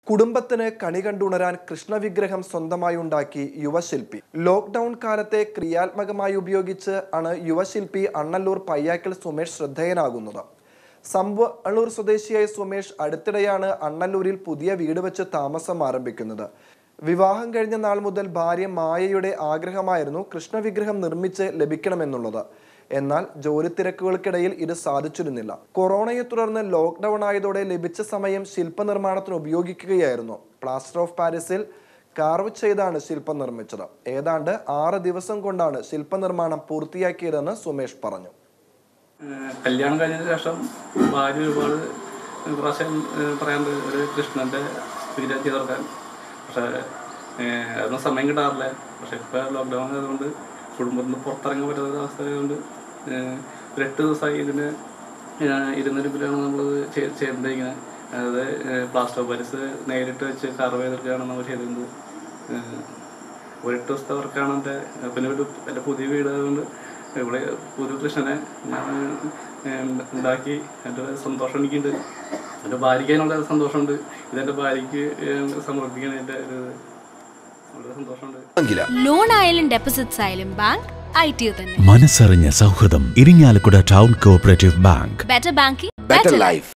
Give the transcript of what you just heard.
കുടുംബത്തിന് കണി കണ്ടുണരാൻ കൃഷ്ണവിഗ്രഹം സ്വന്തമായി ഉണ്ടാക്കി യുവശില്പി ലോക്ക്ഡൌൺ കാലത്തെ ക്രിയാത്മകമായി ഉപയോഗിച്ച് ആണ് യുവശില്പി അണ്ണല്ലൂർ പയ്യാക്കൽ സുമേഷ് ശ്രദ്ധേയനാകുന്നത് സംവള്ളൂർ സ്വദേശിയായ സുമേഷ് അടുത്തിടെയാണ് അണ്ണല്ലൂരിൽ പുതിയ വീട് വെച്ച് താമസം ആരംഭിക്കുന്നത് വിവാഹം കഴിഞ്ഞ നാൾ മുതൽ ഭാര്യ മായയുടെ ആഗ്രഹമായിരുന്നു കൃഷ്ണവിഗ്രഹം നിർമ്മിച്ച് ലഭിക്കണമെന്നുള്ളത് എന്നാൽ ജോലി തിരക്കുകൾക്കിടയിൽ ഇത് സാധിച്ചിരുന്നില്ല കൊറോണയെ തുടർന്ന് ലോക്ക്ഡൌൺ ആയതോടെ ലഭിച്ച സമയം ശില്പനിർമ്മാണത്തിന് ഉപയോഗിക്കുകയായിരുന്നു പ്ലാസ്റ്റർ ഓഫ് പാരീസിൽ കാർവ് ചെയ്താണ് ശില്പം നിർമ്മിച്ചത് ഏതാണ്ട് ആറ് ദിവസം കൊണ്ടാണ് ശില്പനിർമ്മാണം പൂർത്തിയാക്കിയതെന്ന് സുമേഷ് പറഞ്ഞു ഏഹ് കല്യാണം കഴിഞ്ഞതിന് ശേഷം ഭാര്യ ഒരുപാട് പ്രാവശ്യം ഏഹ് പറയാണ്ട് ഒരു കൃഷ്ണൻ്റെ വിഗ്രഹം ചെയ്ത് കൊടുക്കാൻ പക്ഷേ ഏഹ് അതൊന്നും സമയം കിട്ടാറില്ല പക്ഷെ ഇപ്പോൾ ലോക്ക്ഡൗൺ ആയതുകൊണ്ട് കുടുംബത്തിൽ നിന്ന് പുറത്തിറങ്ങാൻ പറ്റാത്ത അവസ്ഥ ആയതുകൊണ്ട് ഏഹ് ഒരു എട്ട് ദിവസമായി ഇതിന് ഏഹ് ഇരുന്നിരിപ്പിലാണ് നമ്മൾ ചെയ്തുകൊണ്ടിരിക്കുന്നത് അതായത് ഏഹ് പ്ലാസ്റ്റർ ഓഫ് പാരീസ് നേരിട്ട് വെച്ച് കർവ് ചെയ്തെടുക്കുകയാണ് നമ്മൾ ചെയ്തിരുന്നത് ഏഹ് ഒരു എട്ട് ദിവസത്തെ വർക്കാണ് എൻ്റെ പിന്നെ ഒരു എൻ്റെ പുതിയ വീട് ആയതുകൊണ്ട് ഇവിടെ പുതിയ കൃഷ്ണനെ ഞാൻ ഏഹ് ഉണ്ടാക്കി എൻ്റെ സന്തോഷം എനിക്കുണ്ട് എൻ്റെ ഭാര്യയ്ക്ക് അതിനുള്ള സന്തോഷമുണ്ട് ഇതെൻ്റെ ഭാര്യയ്ക്ക് ഏഹ് സമർപ്പിക്കാൻ എൻ്റെ ഒരു വളരെ സന്തോഷമുണ്ട് ലോൺ ആയാലും ഡെപ്പോസിറ്റ്സ് ആയാലും ബാങ്ക് ഐ ടി തന്നെ മനസ്സറിഞ്ഞ സൗഹൃദം Irinjalakuda town cooperative bank better banking better life